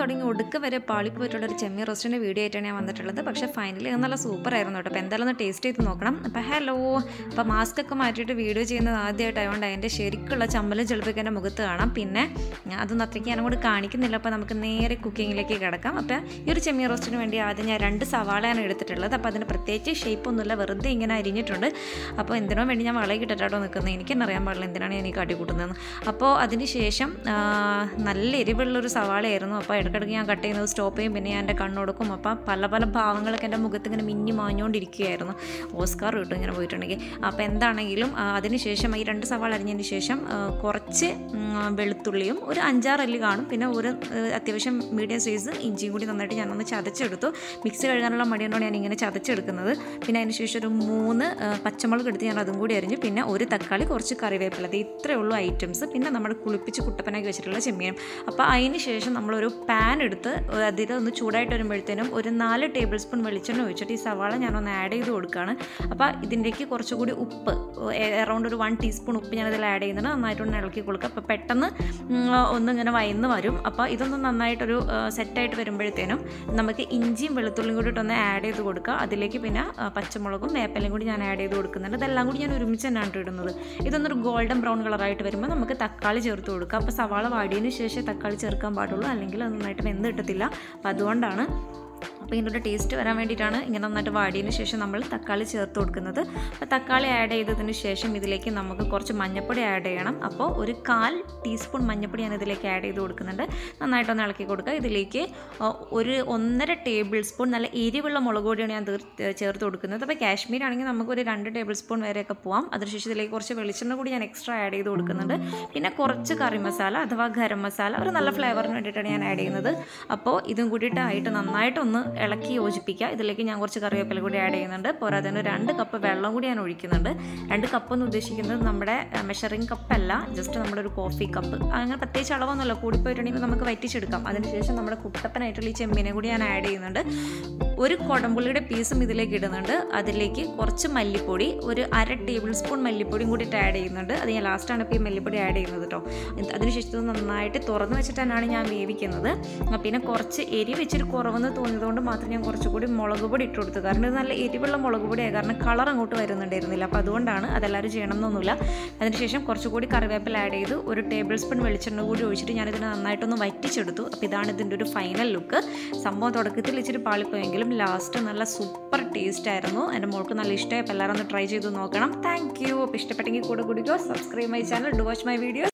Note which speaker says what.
Speaker 1: തുടങ്ങി ഒടുക്ക വരെ പാളിപ്പോയിട്ടുള്ള ഒരു ചെമ്മീൻ റോസ്റ്റിൻ്റെ വീഡിയോ ആയിട്ടാണ് ഞാൻ വന്നിട്ടുള്ളത് പക്ഷേ ഫൈനലി അത് നല്ല സൂപ്പർ ആയിരുന്നു കേട്ടോ അപ്പോൾ എന്തായാലും ഒന്ന് ടേസ്റ്റ് ചെയ്ത് നോക്കണം അപ്പോൾ ഹലോ അപ്പോൾ മാസ്ക് ഒക്കെ മാറ്റിയിട്ട് വീഡിയോ ചെയ്യുന്നത് ആദ്യമായിട്ടായതുകൊണ്ട് അതിൻ്റെ ശരിക്കുള്ള ചമ്മലും ചെളുപ്പൊക്കെ എൻ്റെ മുഖത്ത് കാണാം പിന്നെ അതൊന്നും അത്രയ്ക്ക് ഞാൻ കൂടെ കാണിക്കുന്നില്ല അപ്പോൾ നമുക്ക് നേരെ കുക്കിങ്ങിലേക്ക് കിടക്കാം അപ്പോൾ ഈ ഒരു ചെമ്മീൻ റോസ്റ്റിന് വേണ്ടി ആദ്യം ഞാൻ രണ്ട് സവാളയാണ് എടുത്തിട്ടുള്ളത് അപ്പോൾ അതിന് പ്രത്യേകിച്ച് ഷേപ്പ് ഒന്നുമില്ല വെറുതെ ഇങ്ങനെ അരിഞ്ഞിട്ടുണ്ട് അപ്പോൾ എന്തിനോ വേണ്ടി ഞാൻ വളയിൽ കിട്ടിട്ടോ നിൽക്കുന്നത് എനിക്ക് തന്നെ അറിയാൻ പാടില്ല എന്തിനാണ് ഞാൻ ഈ കാട്ടി കൂട്ടുന്നതെന്ന് അപ്പോൾ അതിന് ശേഷം ആ, നല്ല എരിവുള്ളൊരു സവാളയായിരുന്നു അപ്പോൾ ഇടയ്ക്കിടയ്ക്ക് ഞാൻ കട്ട് ചെയ്യുന്നത് സ്റ്റോപ്പ് ചെയ്യും പിന്നെ ഞാൻ എൻ്റെ കണ്ണൊടുക്കും അപ്പോൾ പല പല ഭാഗങ്ങളൊക്കെ എൻ്റെ മുഖത്ത് ഇങ്ങനെ മിന്നി മാഞ്ഞുകൊണ്ടിരിക്കുകയായിരുന്നു ഓസ്കാർ കിട്ടും ഇങ്ങനെ പോയിട്ടുണ്ടെങ്കിൽ അപ്പോൾ എന്താണെങ്കിലും ആ, അതിന് ശേഷം ഈ രണ്ട് സവാള അരിഞ്ഞതിന് ശേഷം ആ, കുറച്ച് ഉം, വെളുത്തുള്ളിയും ഒരു അഞ്ചാറ് അല്ലി കാണും പിന്നെ ഒരു ആ, അത്യാവശ്യം മീഡിയം സൈസ് ഇഞ്ചിയും കൂടി നന്നായിട്ട് ഞാനൊന്ന് ചതച്ചെടുത്തു മിക്സ് കഴുകാനുള്ള മടിയോണ്ടാണ് ഞാൻ ഇങ്ങനെ ചതച്ചെടുക്കുന്നത് പിന്നെ അതിന് ശേഷം ഒരു മൂന്ന് ആ, പച്ചമുളക് എടുത്ത് ഞാൻ അതും കൂടി അരിഞ്ഞു പിന്നെ ഒരു തക്കാളി കുറച്ച് കറിവേപ്പില അത് ഇത്രയേ ഉള്ളൂ ഐറ്റംസ് പിന്നെ നമ്മൾ കുളിപ്പിച്ച് കുട്ടപ്പനാക്കി വെച്ചിട്ടുള്ള ചെമ്മീനും അപ്പോൾ അതിന് ശേഷം നമ്മളൊരു പാൻ എടുത്ത് അതിൽ ഒന്ന് ചൂടായിട്ട് വരുമ്പോഴത്തേനും ഒരു നാല് ടേബിൾ സ്പൂൺ വെളിച്ചെണ്ണ ഒഴിച്ചിട്ട് ഈ സവാള ഞാനൊന്ന് ആഡ് ചെയ്ത് കൊടുക്കുകയാണ് അപ്പോൾ ഇതിൻ്റേക്ക് കുറച്ചുകൂടി ഉപ്പ് അറൗണ്ട് ഒരു വൺ ടീസ്പൂൺ ഉപ്പ് ഞാനതിൽ ആഡ് ചെയ്യുന്നുണ്ട് നന്നായിട്ടൊന്ന് ഇളക്കി കൊടുക്കുക അപ്പോൾ പെട്ടെന്ന് ഉം, ഒന്ന് ഇങ്ങനെ വയന്ന് വരും അപ്പോൾ ഇതൊന്ന് നന്നായിട്ടൊരു സെറ്റായിട്ട് വരുമ്പോഴത്തേനും നമുക്ക് ഇഞ്ചിയും വെളുത്തുള്ളിയും കൂടി ഇട്ടൊന്ന് ആഡ് ചെയ്ത് കൊടുക്കുക അതിലേക്ക് പിന്നെ ആ, പച്ചമുളകും വേപ്പലയും കൂടി ഞാൻ ആഡ് ചെയ്ത് കൊടുക്കുന്നുണ്ട് ഇതെല്ലാം കൂടി ഞാൻ ഒരുമിച്ച് തന്നെയാണ് കേട്ടോ ഇടുന്നത് ഇതൊന്നൊരു ഗോൾഡൻ ബ്രൗൺ കളറായിട്ട് വരുമ്പോൾ നമുക്ക് തക്കാളി ചേർത്ത് കൊടുക്കുക അപ്പോൾ സവാള വാടിയതിന് ശേഷം തക്കാളി ചേർക്കാൻ പാടുള്ളൂ അല്ലെങ്കിൽ അത് നന്നായിട്ട് വെന്ത് കിട്ടത്തില്ല അപ്പോൾ അതുകൊണ്ടാണ് അപ്പോൾ ഇതിൻ്റെ ടേസ്റ്റ് വരാൻ വേണ്ടിയിട്ടാണ് ഇങ്ങനെ നന്നായിട്ട് വാടിയതിന് ശേഷം നമ്മൾ തക്കാളി ചേർത്ത് കൊടുക്കുന്നത് അപ്പോൾ തക്കാളി ആഡ് ചെയ്തതിന് ശേഷം ഇതിലേക്ക് നമുക്ക് കുറച്ച് മഞ്ഞൾപ്പൊടി ആഡ് ചെയ്യണം അപ്പോൾ ഒരു കാൽ ടീസ്പൂൺ മഞ്ഞൾപ്പൊടി ഞാൻ ഇതിലേക്ക് ആഡ് ചെയ്ത് കൊടുക്കുന്നുണ്ട് നന്നായിട്ടൊന്ന് ഇളക്കി കൊടുക്കുക ഇതിലേക്ക് ആ, ഒരു ഒന്നര ടേബിൾ സ്പൂൺ നല്ല എരിവുള്ള മുളക് പൊടിയാണ് ഞാൻ തീർ ചേർത്ത് കൊടുക്കുന്നത് അപ്പോൾ കാശ്മീർ ആണെങ്കിൽ നമുക്ക് ഒരു രണ്ട് ടേബിൾ സ്പൂൺ വരെയൊക്കെ പോവാം അതിനുശേഷം ഇതിലേക്ക് കുറച്ച് വെളിച്ചെണ്ണ കൂടി ഞാൻ എക്സ്ട്രാ ആഡ് ചെയ്ത് കൊടുക്കുന്നുണ്ട് പിന്നെ കുറച്ച് കറി മസാല അഥവാ ഗരം മസാല ഒരു നല്ല ഫ്ലേവറിന് വേണ്ടിയിട്ടാണ് ഞാൻ ആഡ് ചെയ്യുന്നത് അപ്പോൾ ഇതും കൂടിയിട്ടായിട്ട് നന്നായിട്ടൊന്ന് ഇളക്കി യോജിപ്പിക്കുക ഇതിലേക്ക് ഞാൻ കുറച്ച് കറിവേപ്പില കൂടി ആഡ് ചെയ്യുന്നുണ്ട് പോരാതെ രണ്ട് കപ്പ് വെള്ളം കൂടി ഞാൻ ഒഴിക്കുന്നുണ്ട് രണ്ട് കപ്പ് എന്ന് ഉദ്ദേശിക്കുന്നത് നമ്മുടെ മെഷറിംഗ് കപ്പല്ല ജസ്റ്റ് നമ്മുടെ ഒരു കോഫി കപ്പ് അങ്ങനെ പ്രത്യേകിച്ച് അളവൊന്നുമല്ല കൂടിപ്പോയിട്ടുണ്ടെങ്കിൽ നമുക്ക് വറ്റിച്ചെടുക്കാം അതിനുശേഷം നമ്മുടെ കുട്ടപ്പനായിട്ടുള്ള ഈ ചെമ്മീനെ കൂടി ഞാൻ ആഡ് ചെയ്യുന്നുണ്ട് ഒരു കുടംപുള്ളിയുടെ പീസും ഇതിലേക്ക് ഇടുന്നുണ്ട് അതിലേക്ക് കുറച്ച് മല്ലിപ്പൊടി ഒരു അര ടേബിൾ സ്പൂൺ മല്ലിപ്പൊടിയും കൂടിയിട്ട് ആഡ് ചെയ്യുന്നുണ്ട് അത് ഞാൻ ലാസ്റ്റാണ് ഇപ്പോൾ ഈ മല്ലിപ്പൊടി ആഡ് ചെയ്യുന്നത് കേട്ടോ ഇത് അതിനുശേഷം ഇത് നന്നായിട്ട് തുറന്ന് വെച്ചിട്ട് തന്നെയാണ് ഞാൻ വേവിക്കുന്നത് ആ, പിന്നെ കുറച്ച് എരി വെച്ചിട്ട് കുറവെന്ന് തോന്നിയതുകൊണ്ട് മാത്രം ഞാൻ കുറച്ചുകൂടി മുളക് പൊടി ഇട്ട് കൊടുത്തു കാരണം ഇത് നല്ല എരിവുള്ള മുളക് പൊടിയാണ് കാരണം കളർ അങ്ങോട്ട് വരുന്നുണ്ടായിരുന്നില്ല അപ്പോൾ അതുകൊണ്ടാണ് അതെല്ലാവരും ചെയ്യണം എന്നൊന്നുമില്ല അതിനുശേഷം കുറച്ചുകൂടി കറിവേപ്പില ആഡ് ചെയ്ത് ഒരു ടേബിൾ സ്പൂൺ വെളിച്ചെണ്ണ കൂടി ഒഴിച്ചിട്ട് ഞാനിതിനെ നന്നായിട്ടൊന്ന് വറ്റിച്ചെടുത്തു അപ്പോൾ ഇതാണ് ഇതിൻ്റെ ഒരു ഫൈനൽ ലുക്ക് സംഭവം തുടക്കത്തിൽ ഇച്ചിരി പാളിപ്പോയെങ്കിലും ലാസ്റ്റ് നല്ല സൂപ്പർ ടേസ്റ്റ് ആയിരുന്നു എൻ്റെ മോൾക്ക് നല്ല ഇഷ്ടമായി അപ്പോൾ എല്ലാവരും ഒന്ന് ട്രൈ ചെയ്ത് നോക്കണം താങ്ക് യു അപ്പോൾ ഇഷ്ടപ്പെട്ടെങ്കിൽ കൂടെ കുടിക്കോ subscribe my channel do watch my video